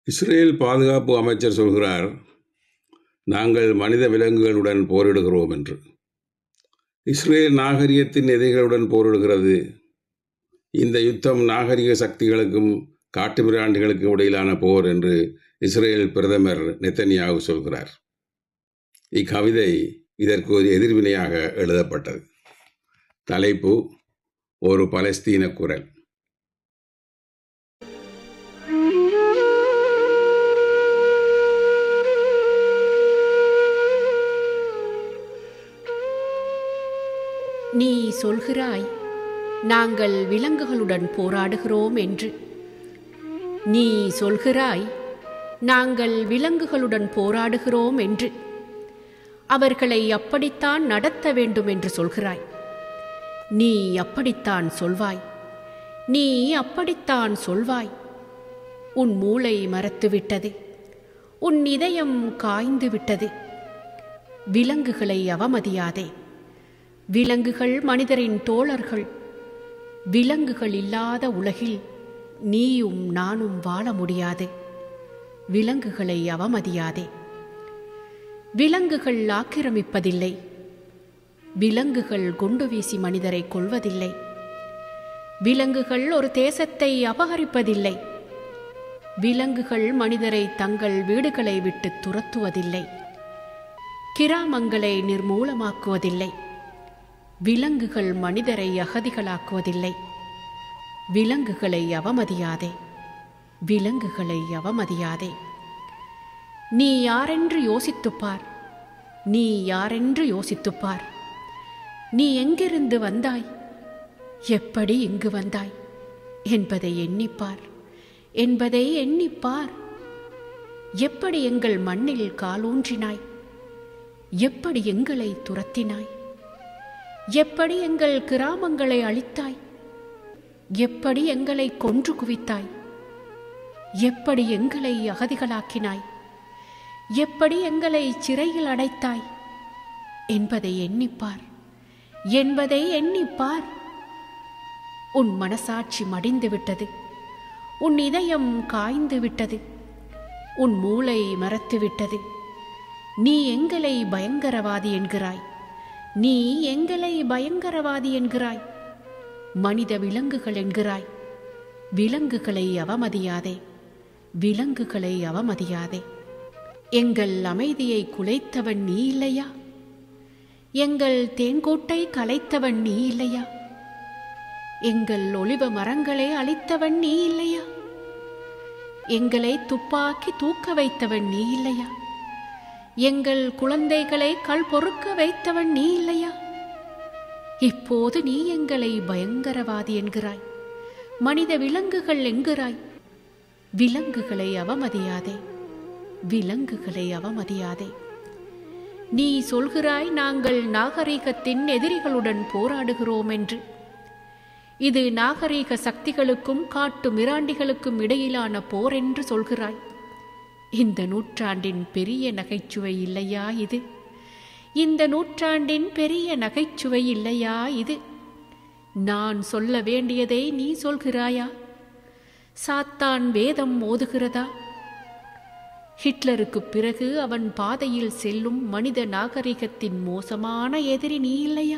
Israel பாதுகாப்பு அமைச்சர் சொல்கிறார் நாங்கள் மனித விலங்குகளுடன் போரிடுகிறோம் என்று இஸ்ரேல் நாகரிகத்தின் எதிரிகளுடன் போரிடுகிறது இந்த யுத்தம் நாகரிக சக்திகளுக்கும் காட்டுமிராண்டிகளுக்கும் இடையிலான போர் என்று இஸ்ரேல் பிரதமர் நெத்தனியாகு சொல்கிறார் இக்கவிதை இதற்கு ஒரு எதிர்வினையாக எழுதப்பட்டது தலைப்பு ஒரு பலஸ்தீன குரல் நீ சொல்கிறாய் நாங்கள் விலங்குகளுடன் போராடுகிறோம் என்று நீ சொல்கிறாய் நாங்கள் விலங்குகளுடன் போராடுகிறோம் என்று அவர்களை அப்படித்தான் நடத்த வேண்டும் என்று சொல்கிறாய் நீ அப்படித்தான் சொல்வாய் நீ அப்படித்தான் சொல்வாய் உன் மூளை மறத்துவிட்டது உன் இதயம் காய்ந்து விட்டது விலங்குகளை அவமதியாதே விலங்குகள் மனிதரின் தோழர்கள் விலங்குகள் இல்லாத உலகில் நீயும் நானும் வாழ முடியாது விலங்குகளை அவமதியாதே விலங்குகள் ஆக்கிரமிப்பதில்லை விலங்குகள் குண்டு வீசி மனிதரை கொள்வதில்லை விலங்குகள் ஒரு தேசத்தை அபகரிப்பதில்லை விலங்குகள் மனிதரை தங்கள் வீடுகளை விட்டு துரத்துவதில்லை கிராமங்களை நிர்மூலமாக்குவதில்லை விலங்குகள் மனிதரை அகதிகளாக்குவதில்லை விலங்குகளை அவமதியாதே விலங்குகளை அவமதியாதே நீ யாரென்று யோசித்துப்பார் நீ யாரென்று யோசித்துப்பார் நீ எங்கிருந்து வந்தாய் எப்படி இங்கு வந்தாய் என்பதை எண்ணிப்பார் என்பதை எண்ணிப்பார் எப்படி எங்கள் மண்ணில் காலூன்றினாய் எப்படி எங்களை துரத்தினாய் எப்படி எங்கள் கிராமங்களை அழித்தாய் எப்படி எங்களை கொன்று குவித்தாய் எப்படி எங்களை அகதிகளாக்கினாய் எப்படி எங்களை சிறையில் அடைத்தாய் என்பதை எண்ணிப்பார் என்பதை எண்ணிப்பார் உன் மனசாட்சி மடிந்து விட்டது உன் இதயம் காய்ந்து விட்டது உன் மூளை மறத்து விட்டது நீ எங்களை பயங்கரவாதி என்கிறாய் நீ எங்களை பயங்கரவாதி என்கிறாய் மனித விலங்குகள் என்கிறாய் விலங்குகளை அவமதியாதே விலங்குகளை அவமதியாதே எங்கள் அமைதியை குலைத்தவன் நீ இல்லையா எங்கள் தேன்கூட்டை கலைத்தவன் நீ இல்லையா எங்கள் ஒளிவ மரங்களை அழித்தவன் நீ இல்லையா எங்களை துப்பாக்கி தூக்க வைத்தவன் நீ இல்லையா எங்கள் குழந்தைகளை கல் பொறுக்க வைத்தவன் நீ இல்லையா இப்போது நீ எங்களை பயங்கரவாதி என்கிறாய் மனித விலங்குகள் என்கிறாய் விலங்குகளை அவமதியாதே விலங்குகளை அவமதியாதே நீ சொல்கிறாய் நாங்கள் நாகரீகத்தின் எதிரிகளுடன் போராடுகிறோம் என்று இது நாகரீக சக்திகளுக்கும் காட்டு மிராண்டிகளுக்கும் இடையிலான போர் என்று சொல்கிறாய் இந்த நூற்றாண்டின் பெரிய நகைச்சுவை இல்லையா இது இந்த நூற்றாண்டின் பெரிய நகைச்சுவை இல்லையா இது நான் சொல்ல வேண்டியதை நீ சொல்கிறாயா சாத்தான் வேதம் ஓதுகிறதா ஹிட்லருக்கு பிறகு அவன் பாதையில் செல்லும் மனித நாகரிகத்தின் மோசமான எதிரி நீ இல்லையா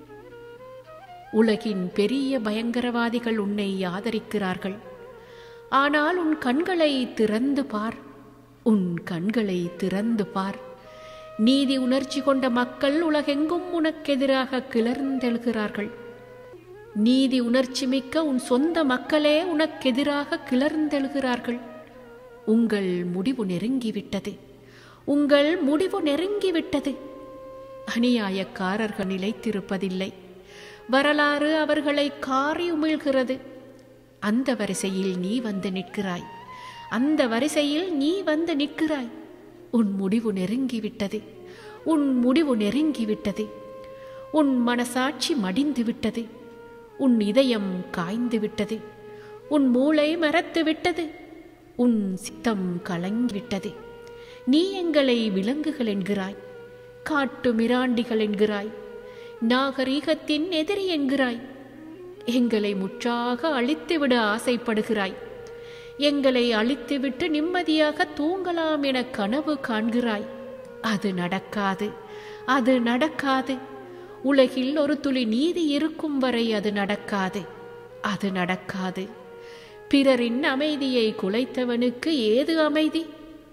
உலகின் பெரிய பயங்கரவாதிகள் உன்னை ஆதரிக்கிறார்கள் ஆனால் உன் கண்களை திறந்து பார் உன் கண்களை திறந்து பார் நீதி உணர்ச்சி கொண்ட மக்கள் உலகெங்கும் உனக்கெதிராக கிளர்ந்தெழுகிறார்கள் நீதி உணர்ச்சி மிக்க உன் சொந்த மக்களே உனக்கெதிராக கிளர்ந்தெழுகிறார்கள் உங்கள் முடிவு நெருங்கிவிட்டது உங்கள் முடிவு நெருங்கிவிட்டது அநியாயக்காரர்கள் நிலைத்திருப்பதில்லை வரலாறு அவர்களை காரி உமிழ்கிறது அந்த வரிசையில் நீ வந்து நிற்கிறாய் அந்த வரிசையில் நீ வந்து நிற்கிறாய் உன் முடிவு நெருங்கிவிட்டது உன் முடிவு நெருங்கிவிட்டது உன் மனசாட்சி மடிந்து விட்டது உன் இதயம் காய்ந்து விட்டது உன் மூளை மறத்து விட்டது உன் சித்தம் கலங்கிவிட்டது நீ எங்களை விலங்குகள் என்கிறாய் காட்டு மிராண்டிகள் என்கிறாய் நாகரீகத்தின் எதிரி என்கிறாய் எங்களை முற்றாக அழித்துவிட ஆசைப்படுகிறாய் எங்களை அழித்துவிட்டு நிம்மதியாக தூங்கலாம் என கனவு காண்கிறாய் அது நடக்காது அது நடக்காது உலகில் ஒரு துளி நீதி இருக்கும் வரை அது நடக்காது அது நடக்காது பிறரின் அமைதியை குலைத்தவனுக்கு ஏது அமைதி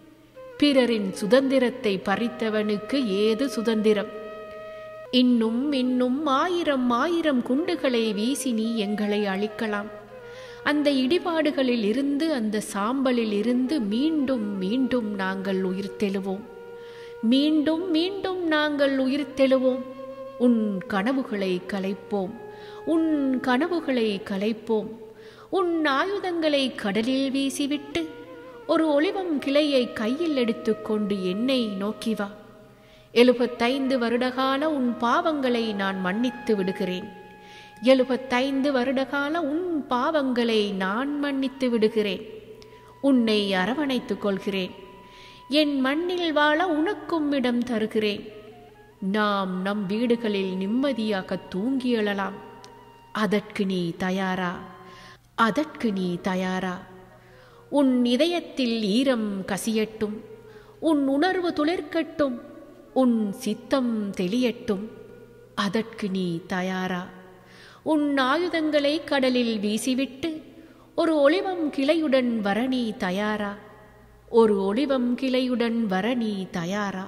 பிறரின் சுதந்திரத்தை பறித்தவனுக்கு ஏது சுதந்திரம் இன்னும் இன்னும் ஆயிரம் ஆயிரம் குண்டுகளை வீசி நீ எங்களை அழிக்கலாம் அந்த இடிபாடுகளில் இருந்து அந்த சாம்பலில் இருந்து மீண்டும் மீண்டும் நாங்கள் உயிர்த்தெழுவோம் மீண்டும் மீண்டும் நாங்கள் உயிர்த்தெழுவோம் உன் கனவுகளை கலைப்போம் உன் கனவுகளை கலைப்போம் உன் ஆயுதங்களை கடலில் வீசிவிட்டு ஒரு ஒளிவம் கிளையை கையில் எடுத்துக்கொண்டு என்னை நோக்கி வா எழுபத்தைந்து வருடகால உன் பாவங்களை நான் மன்னித்து விடுகிறேன் எழுபத்தைந்து வருடகால உன் பாவங்களை நான் மன்னித்து விடுகிறேன் உன்னை அரவணைத்துக் கொள்கிறேன் என் மண்ணில் வாழ உனக்கும் இடம் தருகிறேன் நாம் நம் வீடுகளில் நிம்மதியாக தூங்கி எழலாம் அதற்கு நீ தயாரா அதற்கு நீ தயாரா உன் இதயத்தில் ஈரம் கசியட்டும் உன் உணர்வு துளிர்க்கட்டும் உன் சித்தம் தெளியட்டும் அதற்கு நீ தயாரா உன் ஆயுதங்களை கடலில் வீசிவிட்டு ஒரு ஒளிவம் கிளையுடன் வர நீ தயாரா ஒரு ஒளிவம் கிளையுடன் வர நீ தயாரா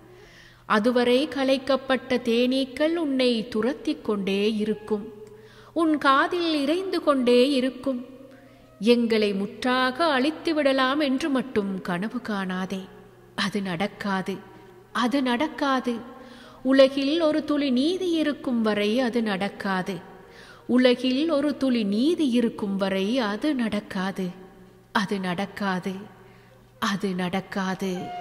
அதுவரை கலைக்கப்பட்ட தேனீக்கள் உன்னை துரத்திக் கொண்டே இருக்கும் உன் காதில் இறைந்து கொண்டே இருக்கும் எங்களை முற்றாக அழித்து விடலாம் என்று மட்டும் கனவு காணாதே அது நடக்காது அது நடக்காது உலகில் ஒரு துளி நீதி இருக்கும் வரை அது நடக்காது உலகில் ஒரு துளி நீதி இருக்கும் வரை அது நடக்காது அது நடக்காது அது நடக்காது